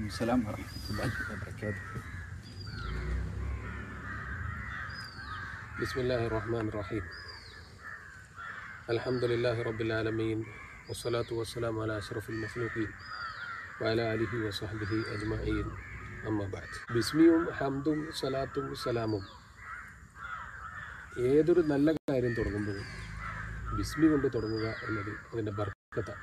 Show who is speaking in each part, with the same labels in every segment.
Speaker 1: السلام ورحمة الله وبركاته
Speaker 2: بسم الله الرحمن الرحيم الحمد لله رب العالمين والصلاة والسلام على أشرف المخلوقين وعلى آله وصحبه أجمعين أما بعد ബിസ്മിയും ഹംദും സലാത്തും സലാമും ഏതൊരു നല്ല കാര്യം തുടങ്ങുമ്പോഴും ബിസ്മി കൊണ്ട് തുടങ്ങുക എന്നത് അതിൻ്റെ ബർക്കത്താണ്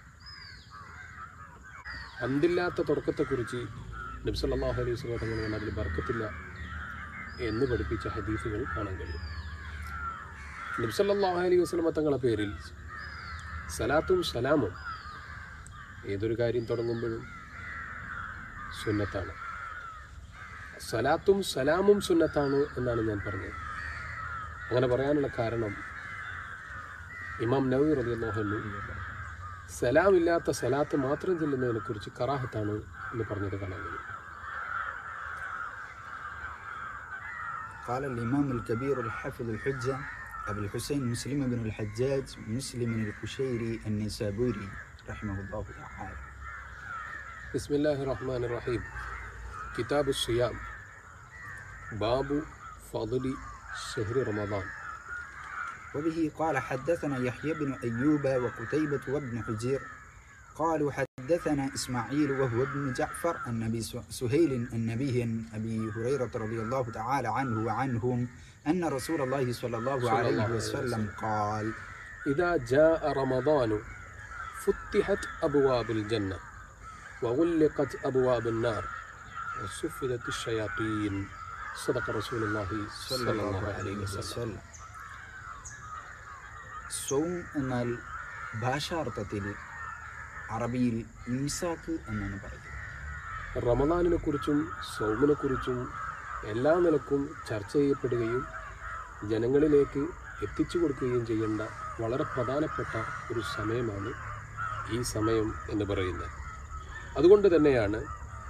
Speaker 2: ഹംദില്ലാത്ത തുടക്കത്തെക്കുറിച്ച് നബ്സല്ലാഹു അലൈഹി സ്വലം തങ്ങൾ അതിൽ ബർക്കത്തില്ല എന്ന് പഠിപ്പിച്ച ഹദീസുകൾ കാണാൻ കഴിയും നബ്സല്ലാഹു അലൈഹി വസ്ലമ തങ്ങളെ പേരിൽ സലാത്തും സലാമും ഏതൊരു കാര്യം തുടങ്ങുമ്പോഴും സുന്നത്താണ് സലാത്തും സലാമും സുന്നത്താണ് എന്നാണ് ഞാൻ പറഞ്ഞത് അങ്ങനെ പറയാനുള്ള കാരണം ഇമാം നവീർ റളിയല്ലാഹു സലാം ഇല്ലാത്ത സലാത്ത് മാത്രം ചെല്ലുന്നതിനെക്കുറിച്ച് കറാഹത്താണ് എന്ന് പറഞ്ഞത് കാണാൻ കഴിയും
Speaker 1: قال الإمام الكبير الحافظ الحجة أبو الحسين مسلم بن الحجاج مسلم القشيري النسابوري رحمه الله تعالى
Speaker 2: بسم الله الرحمن الرحيم كتاب الصيام باب فضل شهر رمضان
Speaker 1: وبه قال حدثنا يحيى بن أيوب وقتيبة وابن حجير قالوا حدثنا إسماعيل وهو ابن جعفر عن أبي سهيل النبي عن أبي هريرة رضي الله تعالى عنه وعنهم أن رسول الله صلى الله
Speaker 2: صلى
Speaker 1: عليه
Speaker 2: الله عليه
Speaker 1: وسلم قال
Speaker 2: إذا جاء رمضان فتحت أبواب الجنة وغلقت أبواب النار وسفلت الشياطين صدق رسول الله صلى الله عليه وسلم
Speaker 1: വസല്ലം. സൗം എന്നാൽ ഭാഷാർത്ഥത്തിൽ അറബിയിൽ ഇൻസാക്ക് എന്നാണ് പറയുന്നത്
Speaker 2: റമദാനിനെ കുറിച്ചും സൗമിനെ കുറിച്ചും എല്ലാ നിലക്കും ചർച്ച ചെയ്യപ്പെടുകയും ജനങ്ങളിലേക്ക് എത്തിച്ചു കൊടുക്കുകയും ചെയ്യേണ്ട വളരെ പ്രധാനപ്പെട്ട ഒരു സമയമാണ് ഈ സമയം എന്ന് പറയുന്നത് അതുകൊണ്ട് തന്നെയാണ്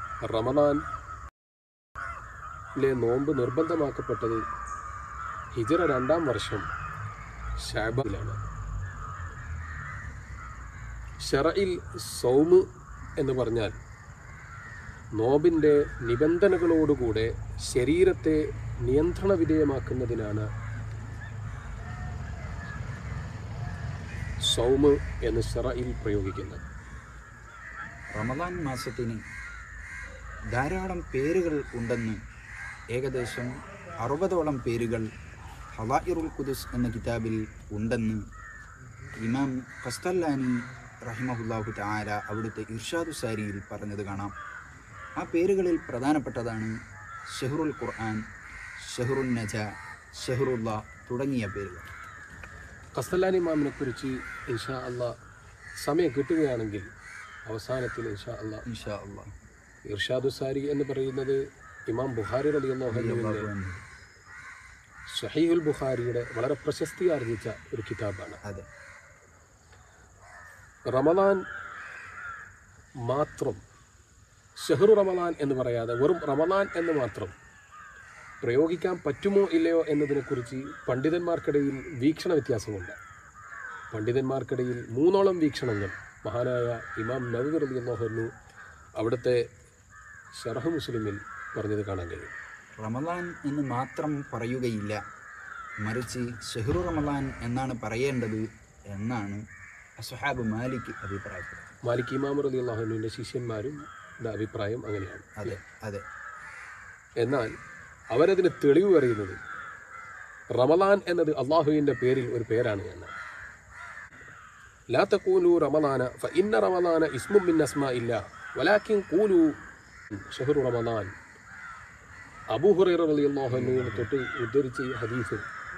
Speaker 2: റമദാനിലെ നോമ്പ് നിർബന്ധമാക്കപ്പെട്ടത് ഹിജറ രണ്ടാം വർഷം ഷാബിലാണ് ഷറയിൽ സൗമ് എന്ന് പറഞ്ഞാൽ നോബിൻ്റെ നിബന്ധനകളോടുകൂടെ ശരീരത്തെ നിയന്ത്രണ വിധേയമാക്കുന്നതിനാണ് സൗമ് എന്ന് ഷറയിൽ പ്രയോഗിക്കുന്നത്
Speaker 1: റമദാൻ മാസത്തിന് ധാരാളം പേരുകൾ ഉണ്ടെന്ന് ഏകദേശം അറുപതോളം പേരുകൾ ഹവായിറുൽ ഖുദുസ് എന്ന കിതാബിൽ ഉണ്ടെന്ന് ഇമാം ഖസ്തല്ലാനി റഹിമഹുല്ലാഹു താര അവിടുത്തെ ഇർഷാദു സാരിയിൽ പറഞ്ഞത് കാണാം ആ പേരുകളിൽ പ്രധാനപ്പെട്ടതാണ് ഷെഹ്റുൽ ഖുർആൻ ഷെഹ്റുൽ നജ ഷെഹ്റുല്ല തുടങ്ങിയ പേരുകൾ
Speaker 2: കസ്തലാനി മാമിനെ കുറിച്ച് ഇൻഷാ അള്ളാ സമയം കിട്ടുകയാണെങ്കിൽ അവസാനത്തിൽ ഇൻഷാ അള്ളാ
Speaker 1: ഇൻഷാ അള്ളാഹ്
Speaker 2: ഇർഷാദു സാരി എന്ന് പറയുന്നത് ഇമാം ബുഖാരി റളിയല്ലാഹുവിൻ്റെ ഷഹീഉൽ ബുഖാരിയുടെ വളരെ പ്രശസ്തി ആർജിച്ച ഒരു കിതാബാണ്
Speaker 1: അതെ
Speaker 2: റമദാൻ മാത്രം ഷെഹ്റു റമദാൻ എന്ന് പറയാതെ വെറും റമദാൻ എന്ന് മാത്രം പ്രയോഗിക്കാൻ പറ്റുമോ ഇല്ലയോ എന്നതിനെക്കുറിച്ച് പണ്ഡിതന്മാർക്കിടയിൽ വീക്ഷണ വ്യത്യാസമുണ്ട് പണ്ഡിതന്മാർക്കിടയിൽ മൂന്നോളം വീക്ഷണങ്ങൾ മഹാനായ ഇമാം നബി റളിയല്ലാഹു അവിടുത്തെ ഷറഹ് മുസ്ലിമിൽ പറഞ്ഞത് കാണാൻ കഴിയും
Speaker 1: റമദാൻ എന്ന് മാത്രം പറയുകയില്ല മറിച്ച് ഷെഹ്റു റമദാൻ എന്നാണ് പറയേണ്ടത് എന്നാണ് അസുഹാബ് മാലിക് അഭിപ്രായപ്പെടുന്നത്
Speaker 2: മാലിക് ഇമാം റലി അള്ളാഹുവിൻ്റെ ശിഷ്യന്മാരും അഭിപ്രായം അങ്ങനെയാണ്
Speaker 1: അതെ അതെ
Speaker 2: എന്നാൽ അവരതിന് തെളിവ് പറയുന്നത് റമദാൻ എന്നത് അള്ളാഹുവിൻ്റെ പേരിൽ ഒരു പേരാണ് എന്ന് ലാ തഖൂലു റമദാന ഫഇന്ന റമദാന ഇസ്മും മിൻ അസ്മാ ഇല്ല വലാക്കിൻ കൂലു ഷഹറു റമദാൻ അബൂ ഹുറൈറ റളിയല്ലാഹു അൻഹുവിനെ തൊട്ട് ഉദ്ധരിച്ച ഈ ഹദീസ്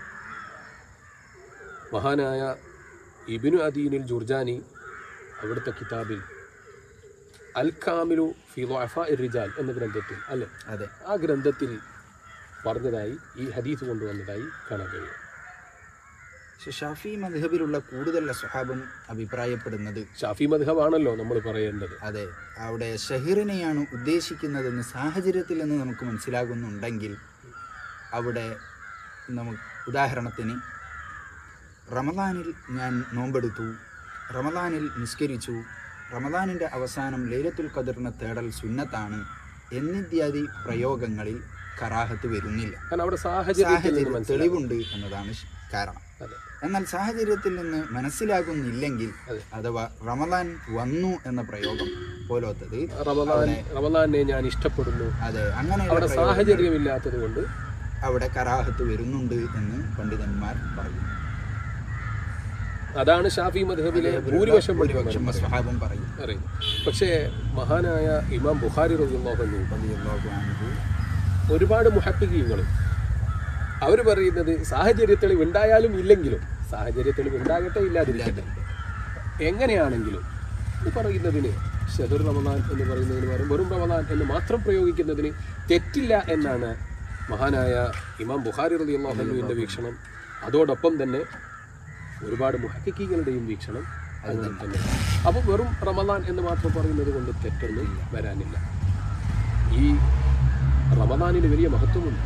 Speaker 2: മഹാനായ ഇബിനു അദീനിൽ ജുർജാനി അവിടുത്തെ കിതാബിൽ അൽ കാമിലു ഫി ളുഅഫാ റിജാൽ എന്ന ഗ്രന്ഥത്തിൽ അല്ലേ
Speaker 1: അതെ
Speaker 2: ആ ഗ്രന്ഥത്തിൽ പറഞ്ഞതായി ഈ ഹദീസ് കൊണ്ടുവന്നതായി കാണാൻ കഴിയും
Speaker 1: പക്ഷെ ഷാഫി മദ്ഹബിലുള്ള കൂടുതൽ അസുഹാബും അഭിപ്രായപ്പെടുന്നത്
Speaker 2: ഷാഫി മദ്ഹബാണല്ലോ നമ്മൾ പറയേണ്ടത്
Speaker 1: അതെ അവിടെ ഷഹിറിനെയാണ് ഉദ്ദേശിക്കുന്നതെന്ന് സാഹചര്യത്തിൽ നിന്ന് നമുക്ക് മനസ്സിലാകുന്നുണ്ടെങ്കിൽ അവിടെ നമുക്ക് ഉദാഹരണത്തിന് റമദാനിൽ ഞാൻ നോമ്പെടുത്തു റമദാനിൽ നിസ്കരിച്ചു റമദാനിൻ്റെ അവസാനം ലൈലത്തുൽ ഖദറിനെ തേടൽ സുന്നത്താണ് എന്നിത്യാദി പ്രയോഗങ്ങളിൽ കറാഹത്ത് വരുന്നില്ല
Speaker 2: കാരണം അവിടെ സാഹചര്യത്തിൽ നിന്ന്
Speaker 1: സാഹചര്യം
Speaker 2: മനസ്സിലാവും
Speaker 1: തെളിവുണ്ട് എന്നതാണ് ശ്- കാരണം
Speaker 2: അതെ
Speaker 1: എന്നാൽ സാഹചര്യത്തിൽ നിന്ന് മനസ്സിലാകുന്നില്ലെങ്കിൽ
Speaker 2: അതെ.
Speaker 1: അഥവാ റമദാൻ വന്നു എന്ന പ്രയോഗം പോലത്തത്
Speaker 2: റമദാൻ റമദാനെ ഞാൻ ഇഷ്ടപ്പെടുന്നു
Speaker 1: അതെ അങ്ങനെയുള്ള
Speaker 2: അവിടെ
Speaker 1: പ്രയോഗങ്ങൾ
Speaker 2: സാഹചര്യമില്ലാത്തത് കൊണ്ട്
Speaker 1: അവിടെ കറാഹത്ത് വരുന്നുണ്ട് എന്ന് പണ്ഡിതന്മാർ പറയുന്നു
Speaker 2: അതാണ് ഷാഫി മധബിലെ ഭൂരിപക്ഷം
Speaker 1: ഭൂരിപക്ഷം
Speaker 2: പണ്ഡിതന്മാരും
Speaker 1: സ്വഹാബം പറയും
Speaker 2: അറിയുന്നു പക്ഷേ മഹാനായ ഇമാം ബുഖാരി റളിയല്ലാഹു അൻഹു
Speaker 1: റളിയല്ലാഹു അൻഹു
Speaker 2: ഒരുപാട് മുഹക്കിങ്ങളും അവർ പറയുന്നത് സാഹചര്യ തെളിവ് ഉണ്ടായാലും ഇല്ലെങ്കിലും സാഹചര്യ തെളിവ് ഉണ്ടാകട്ടെ ഇല്ലാതിരിക്കട്ടെ എങ്ങനെയാണെങ്കിലും ഇത് പറയുന്നതിന് ഷെദുർ റമദാൻ എന്ന് പറയുന്നതിന് പകരം വെറും റമദാൻ എന്ന് മാത്രം പ്രയോഗിക്കുന്നതിന് തെറ്റില്ല എന്നാണ് മഹാനായ ഇമാം ബുഖാരി റലി അള്ളാഹുവിൻ്റെ വീക്ഷണം അതോടൊപ്പം തന്നെ ഒരുപാട് മുഹക്കികളുടെയും വീക്ഷണം അങ്ങനെ തന്നെ അപ്പോൾ വെറും റമദാൻ എന്ന് മാത്രം പറയുന്നത് കൊണ്ട് തെറ്റൊന്നും വരാനില്ല ഈ റമദാനിന് വലിയ മഹത്വമുണ്ട്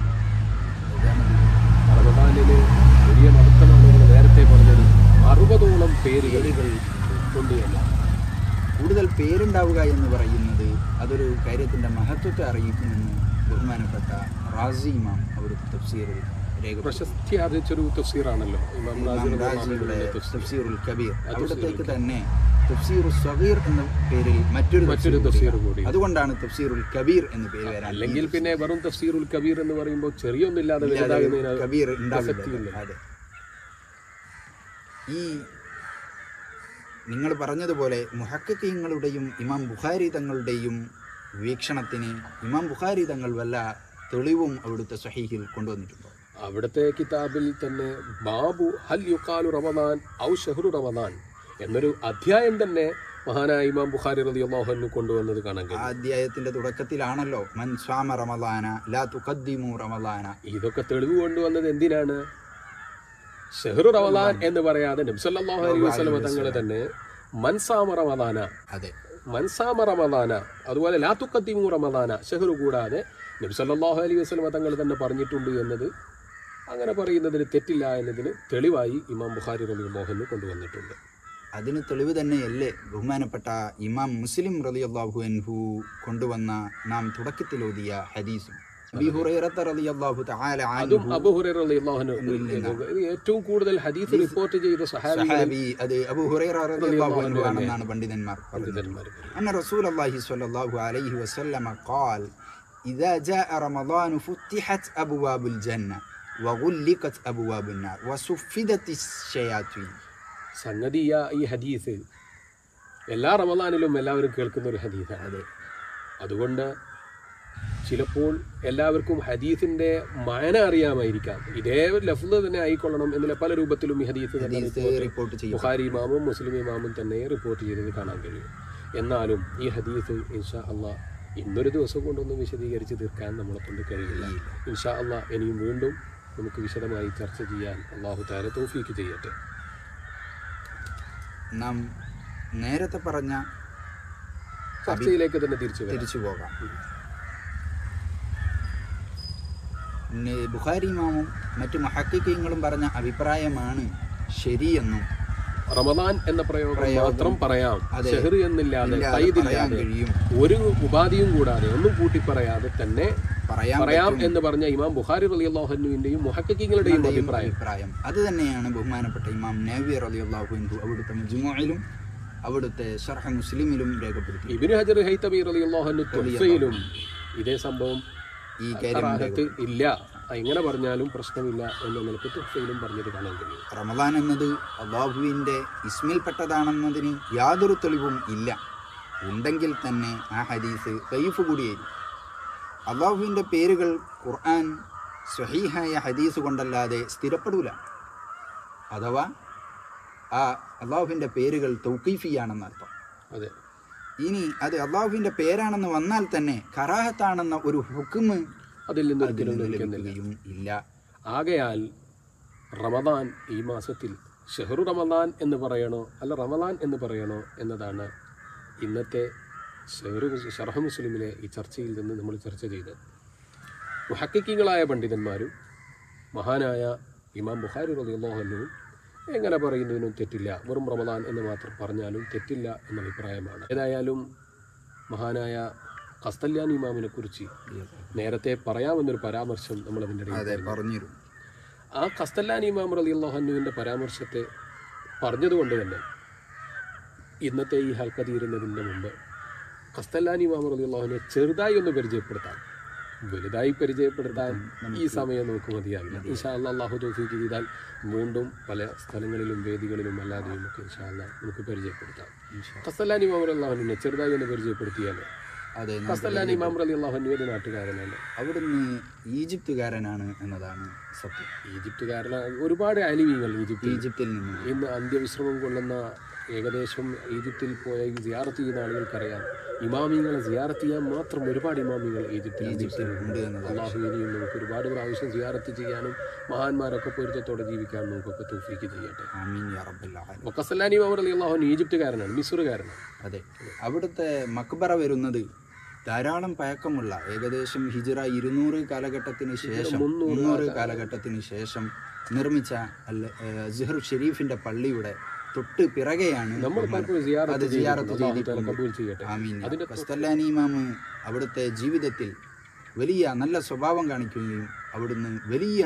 Speaker 2: റമദാനിന് വലിയ മഹത്വമാണ് നമ്മൾ നേരത്തെ പറഞ്ഞത് അറുപതോളം പേരുകൾ കൊണ്ട് തന്നെ
Speaker 1: കൂടുതൽ പേരുണ്ടാവുക എന്ന് പറയുന്നത് അതൊരു കാര്യത്തിന്റെ മഹത്വത്തെ അറിയിക്കുമെന്ന് ബഹുമാനപ്പെട്ട റാസി ഇമാം അവിടുത്തെ തഫ്സീറിൽ രേഖപ്പെടുത്തി
Speaker 2: പ്രശസ്തി ആർജിച്ചൊരു തഫ്സീറാണല്ലോ ഇമാം
Speaker 1: ഇമാം
Speaker 2: റാസി
Speaker 1: റാസിയുടെ
Speaker 2: റളിയല്ലാഹു അൻഹുവിന്റെ തഫ്സീർ.
Speaker 1: തഫ്സീറുൽ കബീർ
Speaker 2: ആ
Speaker 1: അവിടത്തേക്ക് തന്നെ തഫ്സീറു സഗീർ എന്ന പേരിൽ മറ്റൊരു
Speaker 2: മറ്റൊരു
Speaker 1: തഫ്സീർ
Speaker 2: തഫ്സീർ കൂടി
Speaker 1: അതുകൊണ്ടാണ് തഫ്സീറുൽ കബീർ എന്ന് പേര് വരാൻ
Speaker 2: അല്ലെങ്കിൽ പിന്നെ വെറും തഫ്സീറുൽ കബീർ എന്ന് പറയുമ്പോൾ ചെറിയൊന്നുമില്ലാതെ വലുതാകുന്നതിന്
Speaker 1: കബീർ
Speaker 2: പ്രസക്തിയില്ല.
Speaker 1: ഉണ്ടാവില്ല അതെ ഈ നിങ്ങൾ പറഞ്ഞതുപോലെ മുഹക്കീങ്ങളുടെയും ഇമാം ബുഖാരി തങ്ങളുടെയും വീക്ഷണത്തിന് ഇമാം ബുഖാരി തങ്ങൾ വല്ല തെളിവും അവിടുത്തെ സഹീഹിൽ കൊണ്ടുവന്നിട്ടുണ്ടോ
Speaker 2: അവിടുത്തെ കിതാബിൽ തന്നെ ബാബു ഹൽ യുക്കാലു റമദാൻ ഔ ഷഹ്റു റമദാൻ എന്നൊരു അധ്യായം തന്നെ മഹാനായ ഇമാം ബുഖാരി റളിയല്ലാഹു അൻഹു കൊണ്ടുവന്നത് കാണാൻ
Speaker 1: ആ
Speaker 2: കഴിയും
Speaker 1: അധ്യായത്തിന്റെ തുടക്കത്തിലാണല്ലോ മൻ സ്വാമ റമദാന ലാ തുഖദ്ദിമു റമദാന
Speaker 2: ഇതൊക്കെ തെളിവ് കൊണ്ടുവന്നത് എന്തിനാണ് ഷെഹ്റു റമദാൻ എന്ന് പറയാതെ നബ്സല്ലാഹു അലൈഹി വസല്ലമ തങ്ങൾ തന്നെ മൻസാമ റമദാന
Speaker 1: അതെ
Speaker 2: മൻസാമ റമദാന അതുപോലെ ലാത്തുക്കത്തിമു റമദാന ഷെഹ്റു കൂടാതെ നബ്സല്ലാഹു അലൈഹി വസല്ലമ തങ്ങൾ തന്നെ പറഞ്ഞിട്ടുണ്ട് എന്നത് അങ്ങനെ പറയുന്നതിന് തെറ്റില്ല എന്നതിന് തെളിവായി ഇമാം ബുഖാരി റളിയല്ലാഹു അൻഹു കൊണ്ടുവന്നിട്ടുണ്ട്
Speaker 1: അതിന് തെളിവ് തന്നെയല്ലേ ബഹുമാനപ്പെട്ട ഇമാം മുസ്ലിം റളിയല്ലാഹു അൻഹു കൊണ്ടുവന്ന നാം തുടക്കത്തിൽ ഓതിയ ഹദീസും അബീ ഹുറൈറത്ത റളിയല്ലാഹു തആല
Speaker 2: അതും
Speaker 1: അൻഹു
Speaker 2: അബു ഹുറൈറ റളിയല്ലാഹു അൻഹു ഇത് ഏറ്റവും കൂടുതൽ ഹദീസ് റിപ്പോർട്ട് ചെയ്ത സഹാബികളിൽ
Speaker 1: സഹാബി അത് അബൂ ഹുറൈറ റളിയല്ലാഹു അൻഹു ആണെന്നാണ് പണ്ഡിതന്മാർ പറഞ്ഞത്
Speaker 2: പണ്ഡിതന്മാർ
Speaker 1: أن رسول الله صلى الله عليه وسلم قال إذا جاء رمضان فتحت أبواب الجنة وغلقت أبواب النار وصفدت الشياطين
Speaker 2: സംഗതി ഈ ഈ ഹദീസ് എല്ലാ റമദാനിലും എല്ലാവരും കേൾക്കുന്ന ഒരു ഹദീസാണ്
Speaker 1: അതെ
Speaker 2: അതുകൊണ്ട് ചിലപ്പോൾ എല്ലാവർക്കും ഹദീസിന്റെ മാന അറിയാമായിരിക്കാം ഇതേ ലഫ്ല് തന്നെ ആയിക്കൊള്ളണം എന്നില്ല പല രൂപത്തിലും ഈ ഹദീസ് തന്നെ
Speaker 1: ഹദീസ്
Speaker 2: report-
Speaker 1: റിപ്പോർട്ട് ചെയ്യും
Speaker 2: ബുഖാരി ഇമാമും മുസ്ലിം ഇമാമും തന്നെ റിപ്പോർട്ട് ചെയ്തത് കാണാൻ കഴിയും എന്നാലും ഈ ഹദീസ് ഇൻഷാ അള്ളാ ഇന്നൊരു ദിവസം കൊണ്ടൊന്നും വിശദീകരിച്ച് തീർക്കാൻ നമ്മളെ കൊണ്ട് കഴിയില്ല ഇൻഷാ അള്ളാ ഇനിയും വീണ്ടും നമുക്ക് വിശദമായി ചർച്ച ചെയ്യാൻ അള്ളാഹു താല തൗഫീക്ക് ചെയ്യട്ടെ
Speaker 1: നാം നേരത്തെ പറഞ്ഞ
Speaker 2: ചർച്ചയിലേക്ക് തന്നെ തിരിച്ചു വരാം
Speaker 1: തിരിച്ചു പോകാം പിന്നെ ബുഖാരി ഇമാമും മറ്റു മഹക്കിങ്ങളും പറഞ്ഞ അഭിപ്രായമാണ് ശരിയെന്നും
Speaker 2: റമദാൻ എന്ന പ്രയോഗം
Speaker 1: പ്രയോഗം.
Speaker 2: മാത്രം പറയാം
Speaker 1: അതെ.
Speaker 2: ഷെഹർ എന്നില്ലാതെ
Speaker 1: ഇല്ലാതെ പറയാൻ
Speaker 2: തൈദില്ലാതെ
Speaker 1: കഴിയും
Speaker 2: ഒരു ഉപാധിയും കൂടാതെ ഒന്നും കൂട്ടി പറയാതെ തന്നെ
Speaker 1: പറയാൻ
Speaker 2: പറയാം
Speaker 1: പറ്റും
Speaker 2: എന്ന് പറഞ്ഞ ഇമാം ബുഖാരി റളിയല്ലാഹുവിന്റെയും മുഹക്കിങ്ങളുടെയും
Speaker 1: ഇവരുടെയും
Speaker 2: അഭിപ്രായം
Speaker 1: അഭിപ്രായം അത് തന്നെയാണ് ബഹുമാനപ്പെട്ട ഇമാം നബി റളിയല്ലാഹു അൻഹു അവിടുത്തെ മുജ്മുഇലും അവിടുത്തെ ഷർഹ മുസ്ലിമിലും രേഖപ്പെടുത്തി
Speaker 2: ഇബിന് ഹജർ ഹൈത്തബി റളിയല്ലാഹു തുഫയിലും ഇതേ സംഭവം
Speaker 1: ഈ കാര്യം
Speaker 2: കറാഹത്ത് ഇല്ല എങ്ങനെ പറഞ്ഞാലും പ്രശ്നമില്ല എന്ന നിലക്ക് തുഫയിലും പറഞ്ഞത് കാണാൻ കഴിയും
Speaker 1: റമദാൻ എന്നത് അള്ളാഹുവിൻ്റെ ഇസ്മിൽപ്പെട്ടതാണെന്നതിന് യാതൊരു തെളിവും ഇല്ല ഉണ്ടെങ്കിൽ തന്നെ ആ ഹദീസ് കയ്യഫ് കൂടിയായിരിക്കും അള്ളാഹുവിൻ്റെ പേരുകൾ ഖുർആൻ സ്വഹീഹായ ഹദീസ് കൊണ്ടല്ലാതെ സ്ഥിരപ്പെടൂല അഥവാ ആ അള്ളാഹുവിൻ്റെ പേരുകൾ തൗക്കീഫിയാണെന്നർത്ഥം
Speaker 2: അതെ
Speaker 1: ഇനി അത് അള്ളാഹുവിൻ്റെ പേരാണെന്ന് വന്നാൽ തന്നെ കറാഹത്താണെന്ന ഒരു ഹുക്കുമ്
Speaker 2: അതിൽ നിന്ന്
Speaker 1: അതിൽ
Speaker 2: ഒരിക്കലും
Speaker 1: നിന്ന്
Speaker 2: ലഭിക്കുന്നില്ല
Speaker 1: ലഭിക്കുകയും ഇല്ല
Speaker 2: ആകയാൽ റമദാൻ ഈ മാസത്തിൽ ഷെഹറു റമദാൻ എന്ന് പറയണോ അല്ല റമദാൻ എന്ന് പറയണോ എന്നതാണ് ഇന്നത്തെ ഷെഹറു ഷർഹ മുസ്ലിമിലെ ഈ ചർച്ചയിൽ നിന്ന് നമ്മൾ ചർച്ച ചെയ്തത് മുഹക്കിങ്ങളായ പണ്ഡിതന്മാരും മഹാനായ ഇമാം ബുഖാരി റളിയല്ലാഹുവിനും എങ്ങനെ പറയുന്നതിനും തെറ്റില്ല വെറും റമദാൻ എന്ന് മാത്രം പറഞ്ഞാലും തെറ്റില്ല എന്ന അഭിപ്രായമാണ് ഏതായാലും മഹാനായ കസ്തല്യാൻ ഇമാമിനെ കുറിച്ച് നേരത്തെ പറയാമെന്നൊരു പരാമർശം നമ്മളതിൻ്റെ ഇടയിൽ
Speaker 1: അതെ പറഞ്ഞിരുന്നു
Speaker 2: ആ കസ്തല്ലാൻ ഇമാം റലി അള്ളാഹുവിൻ്റെ പരാമർശത്തെ പറഞ്ഞതുകൊണ്ട് തന്നെ ഇന്നത്തെ ഈ ഹൽക്ക തീരുന്നതിൻ്റെ മുമ്പ് കസ്തല്ലാൻ ഇമാം റലി അള്ളാഹുവിനെ ചെറുതായി ഒന്ന് പരിചയപ്പെടുത്താം വലുതായി പരിചയപ്പെടുത്താൻ ഈ സമയം നമുക്ക് മതിയാകില്ല ഇൻഷാ അല്ലാ അള്ളാഹു തോഫീക്ക് ചെയ്താൽ വീണ്ടും പല സ്ഥലങ്ങളിലും വേദികളിലും അല്ലാതെയും ഒക്കെ ഇൻഷാ അല്ലാ നമുക്ക് പരിചയപ്പെടുത്താം കസ്തല്ലാൻ ഇമാം റലി അള്ളാഹുവിനെ ചെറുതായി ഒന്ന് പരിചയപ്പെടുത്തിയാൽ
Speaker 1: അതെ നമുക്ക്
Speaker 2: കസ്തല്ലാൻ ഇമാം റലി അള്ളാഹു ഏത് നാട്ടുകാരനാണ്
Speaker 1: അവിടുന്ന് ഈജിപ്തുകാരനാണ് എന്നതാണ് സത്യം
Speaker 2: ഈജിപ്തുകാരനാണ് ഒരുപാട് അലിമീങ്ങൾ ഈജിപ്തിൽ
Speaker 1: ഈജിപ്തിൽ നിന്ന്
Speaker 2: ഇന്ന് അന്ത്യവിശ്രമം കൊള്ളുന്ന ഏകദേശം ഈജിപ്തിൽ പോയ ഈ സിയാറത്ത് ചെയ്യുന്ന ആളുകൾക്കറിയാം ഇമാമിങ്ങളെ സിയാറത്ത് ചെയ്യാൻ മാത്രം ഒരുപാട് ഇമാമിങ്ങൾ ഈജിപ്തിൽ
Speaker 1: ഈജിപ്തിൽ ഉണ്ട് എന്നതാണ്
Speaker 2: അള്ളാഹു ഇനിയും നമുക്ക് ഒരുപാട് പ്രാവശ്യം സിയാറത്ത് ചെയ്യാനും മഹാന്മാരൊക്കെ പൊരുത്തത്തോടെ ജീവിക്കാനും നമുക്കൊക്കെ തൗഫീക്ക് ചെയ്യട്ടെ
Speaker 1: ആമീൻ യാ റബ്ബൽ ആലമീൻ.
Speaker 2: വക്കസല്ലാനി മാമർ അലി അള്ളാഹു ഈജിപ്തുകാരനാണ് മിസുറുകാരനാണ്
Speaker 1: അതെ അവിടുത്തെ മക്ബറ വരുന്നത് ധാരാളം പഴക്കമുള്ള ഏകദേശം ഹിജിറ ഇരുന്നൂറ് കാലഘട്ടത്തിന് ശേഷം മുന്നൂറ് കാലഘട്ടത്തിന് ശേഷം നിർമ്മിച്ച അല്ല സിഹർ ഷെരീഫിന്റെ പള്ളിയുടെ തൊട്ട് പിറകെയാണ്
Speaker 2: നമ്മൾ പലപ്പോഴും സിയാറത്ത്
Speaker 1: അത് സിയാറത്ത്
Speaker 2: ചെയ്തിട്ടുണ്ട്. അള്ളാഹു താല
Speaker 1: ചെയ്തിട്ടുണ്ട്.
Speaker 2: കബൂൽ ചെയ്യട്ടെ
Speaker 1: ആമീൻ കസ്തല്ലാനി ഇമാമ് അവിടുത്തെ ജീവിതത്തിൽ വലിയ നല്ല സ്വഭാവം കാണിക്കുകയും അവിടുന്ന് വലിയ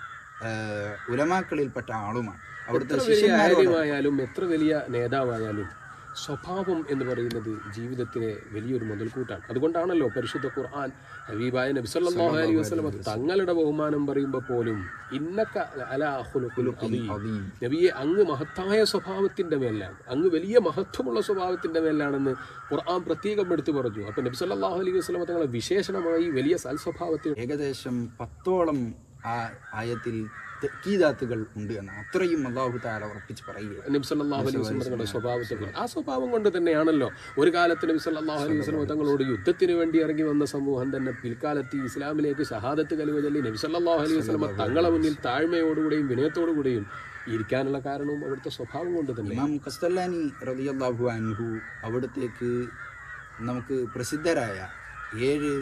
Speaker 1: ആ, ഉലമാക്കളിൽപ്പെട്ട ആളുമാണ് അവിടുത്തെ
Speaker 2: എത്ര വലിയ
Speaker 1: ശിഷ്യന്മാരോട്
Speaker 2: ആര്യമായാലും എത്ര വലിയ നേതാവായാലും സ്വഭാവം എന്ന് പറയുന്നത് ജീവിതത്തിലെ വലിയൊരു മുതൽക്കൂട്ടാണ് അതുകൊണ്ടാണല്ലോ പരിശുദ്ധ ഖുർആൻ ഹബീബായ നബി സല്ലല്ലാഹു അലൈഹി വസല്ലം തങ്ങളുടെ ബഹുമാനം പറയുമ്പോൾ പോലും ഇന്നക്ക അലാ ഖുലുഖുൽ അദീം.
Speaker 1: അദീം.
Speaker 2: നബിയെ അങ്ങ് മഹത്തായ സ്വഭാവത്തിന്റെ മേലാണ് അങ്ങ് വലിയ മഹത്വമുള്ള സ്വഭാവത്തിന്റെ മേലാണെന്ന് ഖുർആൻ പ്രത്യേകം എടുത്തു പറഞ്ഞു അപ്പൊ നബി സല്ലല്ലാഹു അലൈഹി വസല്ലം തങ്ങളെ വിശേഷണമായി വലിയ സൽസ്വഭാവത്തിൽ
Speaker 1: ഏകദേശം പത്തോളം ആ ആയത്തിൽ തെക്കീദാത്തുകൾ ഉണ്ട് എന്ന് അത്രയും അള്ളാഹു താല ഉറപ്പിച്ച് പറയുക
Speaker 2: നബി സല്ലല്ലാഹു അലൈഹി വസല്ലം തങ്ങളുടെ സ്വഭാവത്തെ കുറിച്ച് ആ സ്വഭാവം കൊണ്ട് തന്നെയാണല്ലോ ഒരു കാലത്ത് നബി സല്ലല്ലാഹു അലൈഹി വസല്ലം തങ്ങളോട് യുദ്ധത്തിന് വേണ്ടി ഇറങ്ങി വന്ന സമൂഹം തന്നെ പിൽക്കാലത്ത് ഈ ഇസ്ലാമിലേക്ക് ഷഹാദത്ത് കലിമ ചൊല്ലി നബി സല്ലല്ലാഹു അലൈഹി വസല്ലം തങ്ങളെ മുന്നിൽ താഴ്മയോടുകൂടെയും വിനയത്തോടുകൂടെയും ഇരിക്കാനുള്ള കാരണവും അവിടുത്തെ സ്വഭാവം കൊണ്ട് തന്നെ
Speaker 1: ഇമാം ഖസ്തല്ലാനി റളിയല്ലാഹു അൻഹു അവിടത്തേക്ക് നമുക്ക് പ്രസിദ്ധരായ ഏഴ്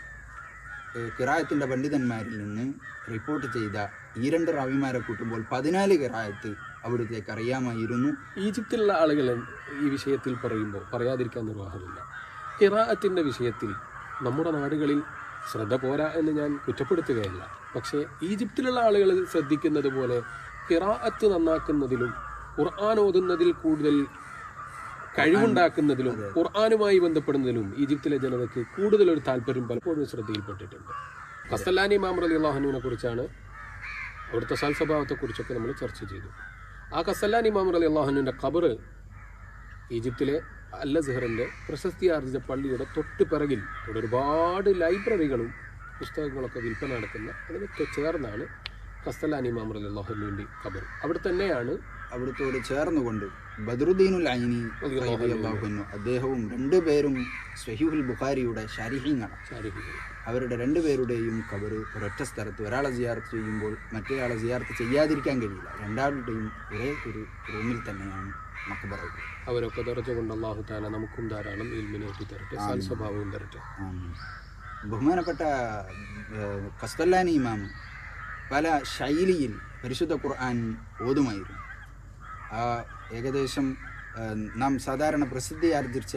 Speaker 1: ഏഹ്, കിറായത്തിന്റെ പണ്ഡിതന്മാരിൽ നിന്ന് റിപ്പോർട്ട് ചെയ്ത ഈ രണ്ട് റാവിമാരെ കൂട്ടുമ്പോൾ പതിനാല് കിറായത്ത് അവിടത്തേക്ക് അറിയാമായിരുന്നു
Speaker 2: ഈജിപ്തിലുള്ള ആളുകൾ ഈ വിഷയത്തിൽ പറയുമ്പോൾ പറയാതിരിക്കാൻ നിർവാഹമില്ല ഹിറാഅത്തിൻ്റെ വിഷയത്തിൽ നമ്മുടെ നാടുകളിൽ ശ്രദ്ധ പോരാ എന്ന് ഞാൻ കുറ്റപ്പെടുത്തുകയല്ല പക്ഷേ ഈജിപ്തിലുള്ള ആളുകൾ ശ്രദ്ധിക്കുന്നത് പോലെ ഹിറാഅത്ത് നന്നാക്കുന്നതിലും ഖുർആൻ ഓതുന്നതിൽ കൂടുതൽ കഴിവുണ്ടാക്കുന്നതിലും ഖുർആനുമായി ബന്ധപ്പെടുന്നതിലും ഈജിപ്തിലെ ജനതയ്ക്ക് കൂടുതൽ ഒരു താല്പര്യം പലപ്പോഴും ശ്രദ്ധയിൽപ്പെട്ടിട്ടുണ്ട് കസ്തല്ലാനി മാമർ അലി അള്ളാഹുനുവിനെ കുറിച്ചാണ് അവിടുത്തെ സൽസ്വഭാവത്തെക്കുറിച്ചൊക്കെ നമ്മൾ ചർച്ച ചെയ്തു ആ കസല്ലാനി മാമർ അലി അള്ളാഹുനുവിൻ്റെ ഖബറ് ഈജിപ്തിലെ അല്ല സിഹറിൻ്റെ പ്രശസ്തി ആർജിച്ച പള്ളിയുടെ തൊട്ട് പിറകിൽ ഇവിടെ ഒരുപാട് ലൈബ്രറികളും പുസ്തകങ്ങളൊക്കെ വിൽപ്പന നടക്കുന്ന അതിനൊക്കെ ചേർന്നാണ് കസ്തലാനി മാമർ അലി അള്ളാഹുനുവിൻ്റെ ഖബർ അവിടെ തന്നെയാണ്
Speaker 1: അവിടുത്തോട് ചേർന്നുകൊണ്ട് ബദ്രുദ്ദീനുൽ ഐനി റളിയല്ലാഹു അൻഹു അദ്ദേഹവും രണ്ടുപേരും സ്വഹീഹുൽ ബുഖാരിയുടെ ഷാരിഹീങ്ങളാണ്
Speaker 2: ശാരീരിക
Speaker 1: അവരുടെ രണ്ടുപേരുടെയും കബറ് ഒരൊറ്റ സ്ഥലത്ത് ഒരാളെ സിയാർത്ത് ചെയ്യുമ്പോൾ മറ്റേയാളെ സിയാർത്ത് ചെയ്യാതിരിക്കാൻ കഴിയില്ല രണ്ടാളുടെയും ഒരേ ഒരു റൂമിൽ തന്നെയാണ് മക്ബറകൾ
Speaker 2: അവരൊക്കെ ദറജ കൊണ്ട് അള്ളാഹു താല നമുക്കും ധാരാളം ഇൽമിനേറ്റി തരട്ടെ സൽസ്വഭാവവും തരട്ടെ
Speaker 1: ആമീൻ. ബഹുമാനപ്പെട്ട ഏഹ്, കസ്തല്ലാനി ഇമാം പല ശൈലിയിൽ പരിശുദ്ധ ഖുർആൻ ഓതുമായിരുന്നു ആ ഏകദേശം ഏഹ്, നാം സാധാരണ പ്രസിദ്ധി ആർജിച്ച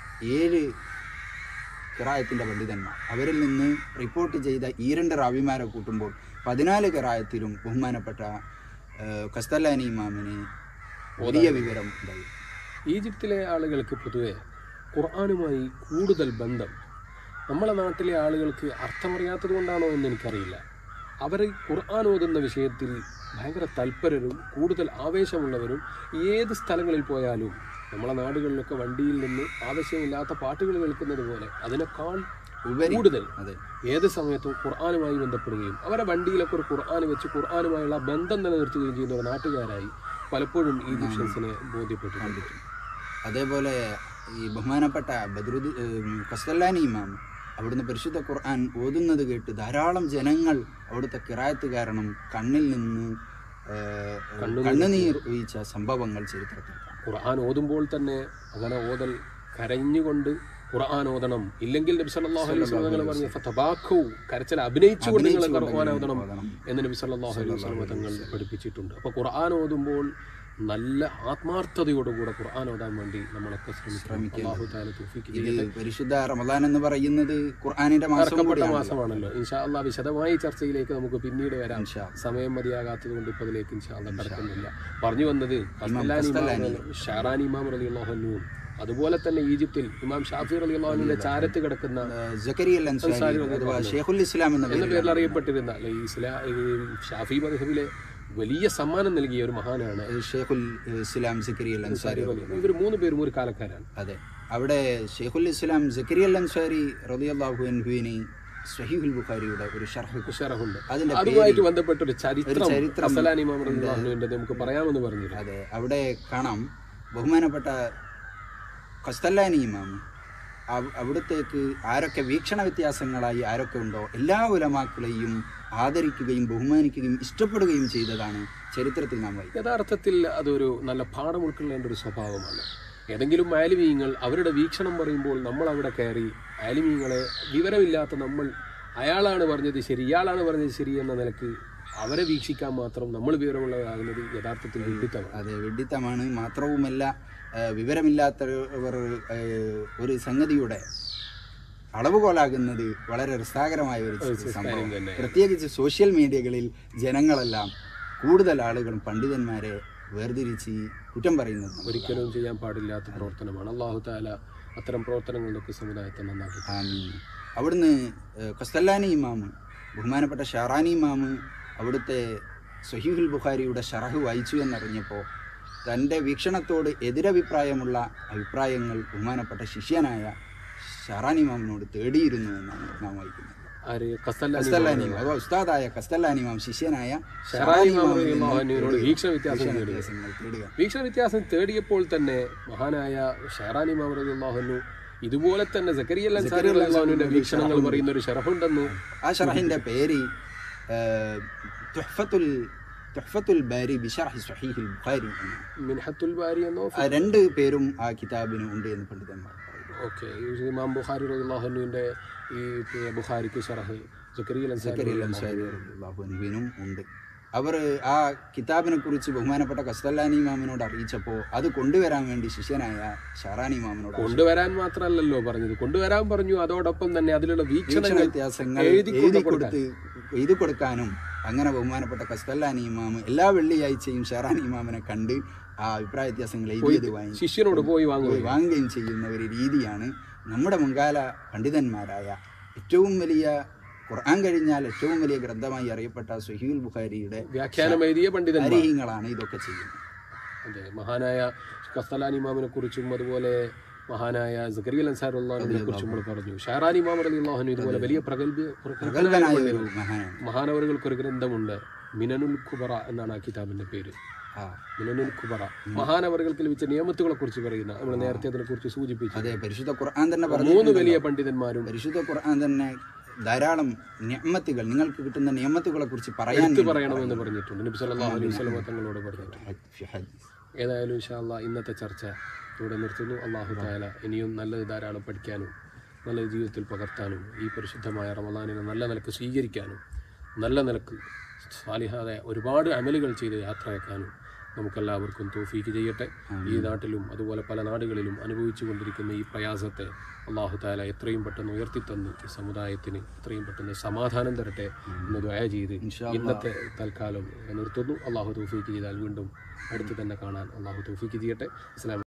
Speaker 1: ഏഴ് കിറായത്തിൻ്റെ പണ്ഡിതന്മാർ അവരിൽ നിന്ന് റിപ്പോർട്ട് ചെയ്ത ഈ രണ്ട് റാവിമാരെ കൂട്ടുമ്പോൾ പതിനാല് കിറായത്തിലും ബഹുമാനപ്പെട്ട ഏഹ്, കസ്തല്ലാനി ഇമാമിന് വലിയ വിവരം ഉണ്ടായി
Speaker 2: ഈജിപ്തിലെ ആളുകൾക്ക് പൊതുവെ ഖുർആാനുമായി കൂടുതൽ ബന്ധം നമ്മളെ നാട്ടിലെ ആളുകൾക്ക് അർത്ഥമറിയാത്തത് കൊണ്ടാണോ എന്ന് എനിക്കറിയില്ല അവർ ഖുർആൻ ഓതുന്ന വിഷയത്തിൽ ഭയങ്കര തൽപരരും കൂടുതൽ ആവേശമുള്ളവരും ഏത് സ്ഥലങ്ങളിൽ പോയാലും നമ്മളെ നാടുകളിലൊക്കെ വണ്ടിയിൽ നിന്ന് ആവശ്യമില്ലാത്ത പാട്ടുകൾ കേൾക്കുന്നത് പോലെ അതിനേക്കാൾ
Speaker 1: ഉപരി
Speaker 2: കൂടുതൽ
Speaker 1: അതെ
Speaker 2: ഏത് സമയത്തും ഖുർആാനുമായി ബന്ധപ്പെടുകയും അവരുടെ വണ്ടിയിലൊക്കെ ഒരു ഖുർആൻ വെച്ച് ഖുർആാനുമായുള്ള ബന്ധം നിലനിർത്തുകയും ചെയ്യുന്ന ഒരു നാട്ടുകാരായി പലപ്പോഴും ഈജിപ്ഷ്യൻസിനെ ബോധ്യപ്പെട്ടിട്ടുണ്ട്
Speaker 1: അതേപോലെ ഈ ബഹുമാനപ്പെട്ട ബദ്രുദ് കസ്തല്ലാനി ഇമാം അവിടുന്ന് പരിശുദ്ധ ഖുർആൻ ഓതുന്നത് കേട്ട് ധാരാളം ജനങ്ങൾ അവിടുത്തെ കിറായത്ത് കാരണം കണ്ണിൽ നിന്ന് ഏഹ്, കണ്ണുനീർ ഒഴിച്ച സംഭവങ്ങൾ ചരിത്രത്തിൽ കാണാം
Speaker 2: ഖുർആൻ ഓതുമ്പോൾ തന്നെ അങ്ങനെ ഓതൽ കരഞ്ഞുകൊണ്ട് ഖുർആൻ ഓതണം ഇല്ലെങ്കിൽ നബി സല്ലല്ലാഹു അലൈഹി വസല്ലം തങ്ങൾ പറഞ്ഞ ഫതബാഖു കരച്ചിൽ അഭിനയിച്ചുകൊണ്ട് നിങ്ങൾ ഖുർആൻ ഓതണം
Speaker 1: ഓതണം.
Speaker 2: എന്ന് നബി സല്ലല്ലാഹു അലൈഹി വസല്ലം തങ്ങൾ പഠിപ്പിച്ചിട്ടുണ്ട് അപ്പോൾ ഖുർആൻ ഓതുമ്പോൾ നല്ല ആത്മാർത്ഥതയോടുകൂടെ ഖുർആൻ ഓതാൻ വേണ്ടി നമ്മളൊക്കെ ശ്രമിക്കണം അള്ളാഹു താല തൗഫീഖ്
Speaker 1: ഇത്
Speaker 2: ചെയ്യട്ടെ
Speaker 1: പരിശുദ്ധ റമദാൻ എന്ന് പറയുന്നത് ഖുർആാനിന്റെ മാസം
Speaker 2: ഇറക്കപ്പെട്ട
Speaker 1: കൂടിയാണ്
Speaker 2: മാസമാണല്ലോ ഇൻഷാ അള്ളാഹ് വിശദമായ ചർച്ചയിലേക്ക് നമുക്ക് പിന്നീട് വരാം
Speaker 1: ഇൻഷാ
Speaker 2: സമയം മതിയാകാത്തത് കൊണ്ട് ഇപ്പോൾ അതിലേക്ക് ഇൻഷാ അള്ളാഹ് കടക്കുന്നില്ല പറഞ്ഞു വന്നത് കസ്തലാനി ഇമാം ഷാറാനി ഇമാം റലി അള്ളാഹുനും അതുപോലെ തന്നെ ഈജിപ്തിൽ ഇമാം ഷാഫി റലി അള്ളാഹുവിന്റെ ചാരത്ത് കിടക്കുന്ന
Speaker 1: ജക്കരിയ അൽ അൻസാരി അഥവാ ഷെയ്ഖുൽ ഇസ്ലാം എന്ന
Speaker 2: എന്ന
Speaker 1: പേരിൽ
Speaker 2: പേരിൽ അറിയപ്പെട്ടിരുന്ന അല്ലെ ഈ ഇസ്ലാ ഈ ഷാഫി മദ്ഹബിലെ വലിയ സമ്മാനം നൽകിയ ഒരു മഹാനാണ്
Speaker 1: ഷെയ്ഖുൽ ഇസ്ലാം ജക്കരിയ അൽ അൻസാരി
Speaker 2: ഇവർ മൂന്ന് പേരും ഒരു കാലക്കാരാണ്
Speaker 1: അതെ അവിടെ ഷെയ്ഖുൽ ഇസ്ലാം ജക്കരിയ അൽ അൻസാരി റളിയല്ലാഹു അൻഹുവിനെ സ്വഹീഹുൽ ബുഖാരിയുടെ ഒരു ഷർഹ്
Speaker 2: ഷറഹുണ്ട്
Speaker 1: അതിന്റെ
Speaker 2: അതുമായിട്ട് ബന്ധപ്പെട്ട ഒരു ചരിത്രം
Speaker 1: ചരിത്രം
Speaker 2: അസലാനി ഇമാം റളിയല്ലാഹുവിന്റെ നമുക്ക് പറയാമെന്ന് പറഞ്ഞിരുന്നു
Speaker 1: അതെ അവിടെ കാണാം ബഹുമാനപ്പെട്ട ഖസ്തല്ലാനി ഇമാം അവ- അവിടത്തേക്ക് ആരൊക്കെ വീക്ഷണ വ്യത്യാസങ്ങളായി ആരൊക്കെ ഉണ്ടോ എല്ലാ ഉലമാക്കളെയും ആദരിക്കുകയും ബഹുമാനിക്കുകയും ഇഷ്ടപ്പെടുകയും ചെയ്തതാണ് ചരിത്രത്തിൽ നാം വായിക്കുന്നത്
Speaker 2: യഥാർത്ഥത്തിൽ അതൊരു നല്ല പാഠം ഉൾക്കൊള്ളേണ്ട ഒരു സ്വഭാവമാണ് ഏതെങ്കിലും ആലിമീങ്ങൾ അവരുടെ വീക്ഷണം പറയുമ്പോൾ നമ്മൾ അവിടെ കയറി ആലിമീങ്ങളെ വിവരമില്ലാത്ത നമ്മൾ അയാളാണ് പറഞ്ഞത് ശരി ഇയാളാണ് പറഞ്ഞത് ശരി എന്ന നിലക്ക് അവരെ വീക്ഷിക്കാൻ മാത്രം നമ്മൾ വിവരമുള്ളവരാകുന്നത് യഥാർത്ഥത്തിൽ വിഡിത്തമാണ്
Speaker 1: അതെ വെഡിത്തമാണ് മാത്രവുമല്ല ആ, വിവരമില്ലാത്തവർ ആ, ഒരു സംഗതിയുടെ അളവുകോലാകുന്നത് വളരെ രസാകരമായ ഒരു സംഭവം
Speaker 2: തന്നെ.
Speaker 1: പ്രത്യേകിച്ച് സോഷ്യൽ മീഡിയകളിൽ ജനങ്ങളെല്ലാം കൂടുതൽ ആളുകളും പണ്ഡിതന്മാരെ വേർതിരിച്ച് കുറ്റം പറയുന്നത് നമ്മൾ
Speaker 2: ഒരിക്കലും ചെയ്യാൻ പാടില്ലാത്ത പ്രവർത്തനമാണ് അള്ളാഹു താല അത്തരം പ്രവർത്തനങ്ങളിലൊക്കെ സമുദായത്തെ നന്നാക്കി
Speaker 1: ആമീൻ. അവിടുന്ന് ഏഹ്, ഖസ്തല്ലാനി ഇമാമ് ബഹുമാനപ്പെട്ട ഷാറാനി ഇമാമ് അവിടുത്തെ സഹീഹുൽ ബുഖാരിയുടെ ഷറഹ് വായിച്ചു എന്നറിഞ്ഞപ്പോൾ തൻ്റെ വീക്ഷണത്തോട് എതിരഭിപ്രായമുള്ള അഭിപ്രായങ്ങൾ ബഹുമാനപ്പെട്ട ശിഷ്യനായ ഷാറാനി ഇമാമിനോട് തേടിയിരുന്നു എന്നാണ് നാം വായിക്കുന്നത്
Speaker 2: ആര് കസ്തല്ലാനി
Speaker 1: ഖസ്തല്ലാനി ഇമാം, അഥവാ ഉസ്താദായ ഖസ്തല്ലാനി ഇമാം ശിഷ്യനായ
Speaker 2: ഷറാനി ഇമാം
Speaker 1: ഇമാമിൽ നിന്ന്
Speaker 2: റളിയല്ലാഹുവിനോട് വീക്ഷണ വ്യത്യാസം
Speaker 1: വീക്ഷണ
Speaker 2: നേടുക
Speaker 1: വ്യത്യാസങ്ങൾ തേടുക
Speaker 2: വീക്ഷണ വ്യത്യാസം തേടിയപ്പോൾ തന്നെ മഹാനായ ഷെഹറാനി മാമറിയാഹുനു ഇതുപോലെ തന്നെ സക്കരിയ അൻസാരി റളിയല്ലാഹുവിന്റെ വീക്ഷണങ്ങൾ പറയുന്ന ഒരു ഷറഫുണ്ടെന്ന്
Speaker 1: ആ ഷറഹിന്റെ പേര് ഏഹ്, തുഹ്ഫത്തുൽ തുഹ്ഫത്തുൽ ബാരി ബിഷർഹി സ്വഹീഹുൽ ബുഖാരി എന്നാണ്.
Speaker 2: മിൻഹത്തുൽ ബാരി എന്നോ
Speaker 1: ആ രണ്ട് പേരും ആ കിതാബിന് ഉണ്ട് എന്ന് പണ്ഡിതന്മാർ പറയുന്നു
Speaker 2: ഓക്കെ ഇമാം ബുഖാരി റളിയല്ലാഹുവിന്റെ ഈ പിന്നെ ബുഖാരിക്ക് ഷറഹ് സക്കരിയ അൻസാരി
Speaker 1: സക്കരിയ അൻസാരി റളിയല്ലാഹു അൻഹുവിനും ഉണ്ട് അവർ ആ കിതാബിനെ കുറിച്ച് ബഹുമാനപ്പെട്ട കസ്തല്ലാനി ഇമാമിനോട് അറിയിച്ചപ്പോൾ അത് കൊണ്ടുവരാൻ വേണ്ടി ശിഷ്യനായ ഷാറാനി ഇമാമിനോട്
Speaker 2: കൊണ്ടുവരാൻ മാത്രമല്ലല്ലോ പറഞ്ഞത് കൊണ്ടുവരാൻ പറഞ്ഞു അതോടൊപ്പം തന്നെ അതിലുള്ള
Speaker 1: വീക്ഷണ
Speaker 2: വീക്ഷണങ്ങൾ
Speaker 1: വ്യത്യാസങ്ങൾ
Speaker 2: എഴുതി
Speaker 1: എഴുതി
Speaker 2: കൊടുക്കാൻ.
Speaker 1: കൊടുത്ത് എഴുതി കൊടുക്കാനും അങ്ങനെ ബഹുമാനപ്പെട്ട കസ്തല്ലാനി ഇമാമ് എല്ലാ വെള്ളിയാഴ്ചയും ഷെറാനി ഇമാമിനെ കണ്ട് ആ അഭിപ്രായ വ്യത്യാസങ്ങൾ എഴുതിയത് വാങ്ങി
Speaker 2: ശിഷ്യനോട് പോയി വാങ്ങുക
Speaker 1: പോയി വാങ്ങുകയും ചെയ്യുന്ന ഒരു രീതിയാണ് നമ്മുടെ മുൻകാല പണ്ഡിതന്മാരായ ഏറ്റവും വലിയ ഖുർആൻ കഴിഞ്ഞാൽ ഏറ്റവും വലിയ ഗ്രന്ഥമായി അറിയപ്പെട്ട സുഹീൽ ബുഖാരിയുടെ
Speaker 2: വ്യാഖ്യാനം എഴുതിയ പണ്ഡിതന്മാർ
Speaker 1: അരിഹീങ്ങളാണ് ഇതൊക്കെ ചെയ്യുന്നത്
Speaker 2: അതെ മഹാനായ കസ്തലാൻ ഇമാമിനെ കുറിച്ചും അതുപോലെ മഹാനായ സക്കരിയൽ അൻസാറുള്ളാഹിനെ കുറിച്ചും നമ്മൾ പറഞ്ഞു ഷാറാൻ ഇമാം അലി അള്ളാഹുനു ഇതുപോലെ വലിയ പ്രഗത്ഭ
Speaker 1: പ്രഗത്ഭനായ ഒരു മഹാനാണ്
Speaker 2: മഹാനവറുകൾക്ക് ഒരു ഗ്രന്ഥമുണ്ട് മിനനുൽ കുബറ എന്നാണ് ആ കിതാബിന്റെ പേര്
Speaker 1: ആ
Speaker 2: മിനനുൽ കുബറ മഹാനവറുകൾക്ക് ലഭിച്ച നിയമത്തുകളെ കുറിച്ച് പറയുന്ന നമ്മൾ നേരത്തെ അതിനെ കുറിച്ച് സൂചിപ്പിച്ചു
Speaker 1: അതെ പരിശുദ്ധ ഖുർആൻ തന്നെ പറഞ്ഞു
Speaker 2: മൂന്ന് വലിയ പണ്ഡിതന്മാരും
Speaker 1: പരിശുദ്ധ ഖുർആൻ തന്നെ ധാരാളം നിയമത്തുകൾ നിങ്ങൾക്ക് കിട്ടുന്ന നിയമത്തുകളെ കുറിച്ച് പറയാൻ
Speaker 2: എടുത്തു പറയണമെന്ന് പറഞ്ഞിട്ടുണ്ട് നബി സല്ലല്ലാഹു അലൈഹി വസല്ലം തങ്ങളോട് പറഞ്ഞിട്ടുണ്ട്
Speaker 1: വേണ്ടി.
Speaker 2: ഏതായാലും ഇൻഷാല്ല ഇന്നത്തെ ചർച്ച ഇവിടെ നിർത്തുന്നു അള്ളാഹു താല ഇനിയും നല്ലത് ധാരാളം പഠിക്കാനും നല്ല ജീവിതത്തിൽ പകർത്താനും ഈ പരിശുദ്ധമായ റമദാനിനെ നല്ല നിലക്ക് സ്വീകരിക്കാനും നല്ല നിലക്ക് സാലിഹാതെ ഒരുപാട് അമലുകൾ ചെയ്ത് യാത്രയാക്കാനും നമുക്കെല്ലാവർക്കും തോഫീക്ക് ചെയ്യട്ടെ ഈ നാട്ടിലും അതുപോലെ പല നാടുകളിലും അനുഭവിച്ചു കൊണ്ടിരിക്കുന്ന ഈ പ്രയാസത്തെ അള്ളാഹു താല എത്രയും പെട്ടെന്ന് ഉയർത്തിത്തന്ന് ഈ സമുദായത്തിന് എത്രയും പെട്ടെന്ന് സമാധാനം തരട്ടെ എന്ന് ദയ ചെയ്ത് ഇന്നത്തെ തൽക്കാലം നിർത്തുന്നു അള്ളാഹു തോഫീക്ക് ചെയ്താൽ വീണ്ടും അടുത്ത് തന്നെ കാണാൻ അള്ളാഹു തോഫീക്ക് ചെയ്യട്ടെ അസ്ലാം